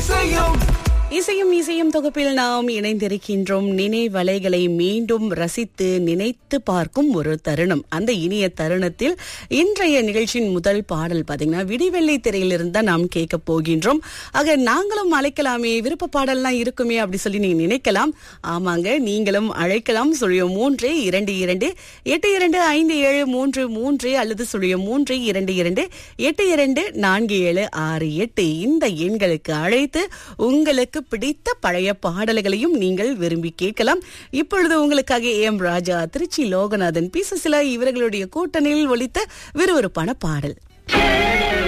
இசையும் இசையும் இசையும் தொகுப்பில் நாம் இணைந்திருக்கின்றோம் நினைவலைகளை மீண்டும் ரசித்து நினைத்து பார்க்கும் ஒரு தருணம் அந்த இனிய தருணத்தில் இன்றைய நிகழ்ச்சியின் முதல் பாடல் பாத்தீங்கன்னா விடிவெள்ளை திரையிலிருந்து தான் நாம் கேட்க போகின்றோம் ஆக நாங்களும் அழைக்கலாமே விருப்ப பாடல்லாம் இருக்குமே அப்படி சொல்லி நீங்க நினைக்கலாம் ஆமாங்க நீங்களும் அழைக்கலாம் சுழியம் மூன்று இரண்டு இரண்டு எட்டு இரண்டு ஐந்து ஏழு மூன்று மூன்று அல்லது சுழியம் மூன்று இரண்டு இரண்டு எட்டு இரண்டு நான்கு ஏழு ஆறு எட்டு இந்த எண்களுக்கு அழைத்து உங்களுக்கு பிடித்த பழைய பாடல்களையும் நீங்கள் விரும்பி கேட்கலாம் இப்பொழுது உங்களுக்காக எம் ராஜா திருச்சி லோகநாதன் பி சுசிலா இவர்களுடைய கூட்டணியில் ஒலித்த விறுவிறுப்பான பாடல்